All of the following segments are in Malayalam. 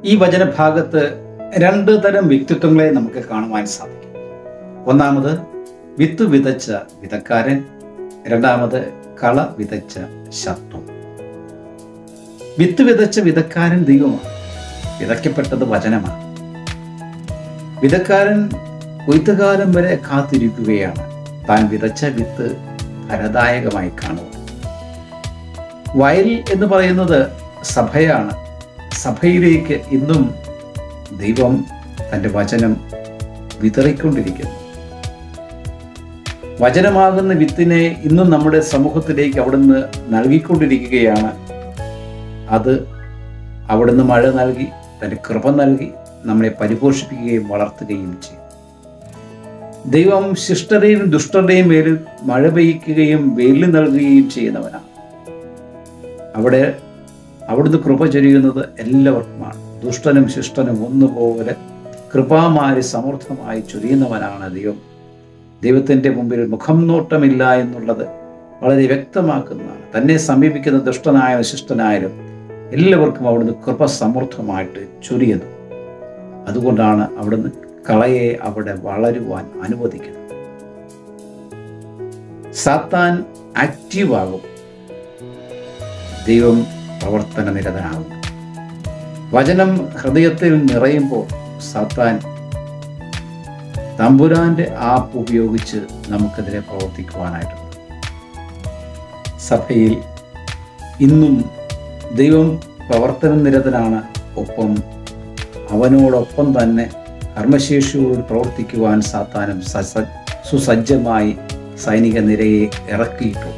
ഈ വചനഭാഗത്ത് രണ്ട് തരം വ്യക്തിത്വങ്ങളെ നമുക്ക് കാണുവാൻ സാധിക്കും ഒന്നാമത് വിത്ത് വിതച്ച വിതക്കാരൻ രണ്ടാമത് കള വിതച്ച ശത്രു വിത്ത് വിതച്ച വിതക്കാരൻ ദൈവമാണ് വിതയ്ക്കപ്പെട്ടത് വചനമാണ് വിതക്കാരൻ കൊയ്ത്തുകാലം വരെ കാത്തിരിക്കുകയാണ് താൻ വിതച്ച വിത്ത് ഫലദായകമായി കാണുക വയൽ എന്ന് പറയുന്നത് സഭയാണ് സഭയിലേക്ക് ഇന്നും ദൈവം തൻ്റെ വചനം വിതറിക്കൊണ്ടിരിക്കുന്നു വചനമാകുന്ന വിത്തിനെ ഇന്നും നമ്മുടെ സമൂഹത്തിലേക്ക് അവിടുന്ന് നൽകിക്കൊണ്ടിരിക്കുകയാണ് അത് അവിടുന്ന് മഴ നൽകി തൻ്റെ കൃപ നൽകി നമ്മളെ പരിപോഷിപ്പിക്കുകയും വളർത്തുകയും ചെയ്യും ദൈവം ശിഷ്ടരുടെയും ദുഷ്ടരുടെയും മേലിൽ മഴ പെയ്യ്ക്കുകയും വെയിൽ നൽകുകയും ചെയ്യുന്നവനാണ് അവിടെ അവിടുന്ന് കൃപ ചൊരിയുന്നത് എല്ലാവർക്കുമാണ് ദുഷ്ടനും ശിഷ്ടനും ഒന്നുപോലെ കൃപാമാരി സമൃദ്ധമായി ചൊരിയുന്നവനാണ് ദൈവം ദൈവത്തിൻ്റെ മുമ്പിൽ മുഖം നോട്ടമില്ല എന്നുള്ളത് വളരെ വ്യക്തമാക്കുന്നതാണ് തന്നെ സമീപിക്കുന്ന ദുഷ്ടനായാലും ശിഷ്ടനായാലും എല്ലാവർക്കും അവിടുന്ന് കൃപ സമൃദ്ധമായിട്ട് ചൊരിയുന്നു അതുകൊണ്ടാണ് അവിടുന്ന് കളയെ അവിടെ വളരുവാൻ അനുവദിക്കുന്നത് സാത്താൻ ആക്റ്റീവാകും ദൈവം പ്രവർത്തന നിരതനാകും വചനം ഹൃദയത്തിൽ നിറയുമ്പോൾ സാത്താൻ തമ്പുരാന്റെ ആപ്പ് ഉപയോഗിച്ച് നമുക്കെതിരെ പ്രവർത്തിക്കുവാനായിട്ടുണ്ട് സഭയിൽ ഇന്നും ദൈവം പ്രവർത്തന നിരതനാണ് ഒപ്പം അവനോടൊപ്പം തന്നെ കർമ്മശേഷിയോട് പ്രവർത്തിക്കുവാൻ സാത്താനും സസ- സുസജ്ജമായി സൈനിക നിരയെ ഇറക്കിയിട്ടുണ്ട്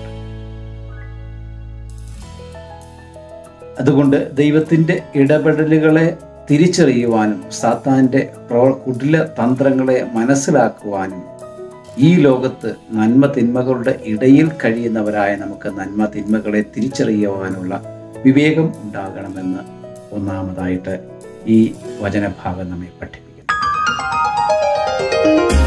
അതുകൊണ്ട് ദൈവത്തിൻ്റെ ഇടപെടലുകളെ തിരിച്ചറിയുവാനും സാത്താൻ്റെ പ്രവ കുടില തന്ത്രങ്ങളെ മനസ്സിലാക്കുവാനും ഈ ലോകത്ത് നന്മ തിന്മകളുടെ ഇടയിൽ കഴിയുന്നവരായ നമുക്ക് നന്മ തിന്മകളെ തിരിച്ചറിയുവാനുള്ള വിവേകം ഉണ്ടാകണമെന്ന് ഒന്നാമതായിട്ട് ഈ വചനഭാഗം നമ്മെ പഠിപ്പിക്കുന്നു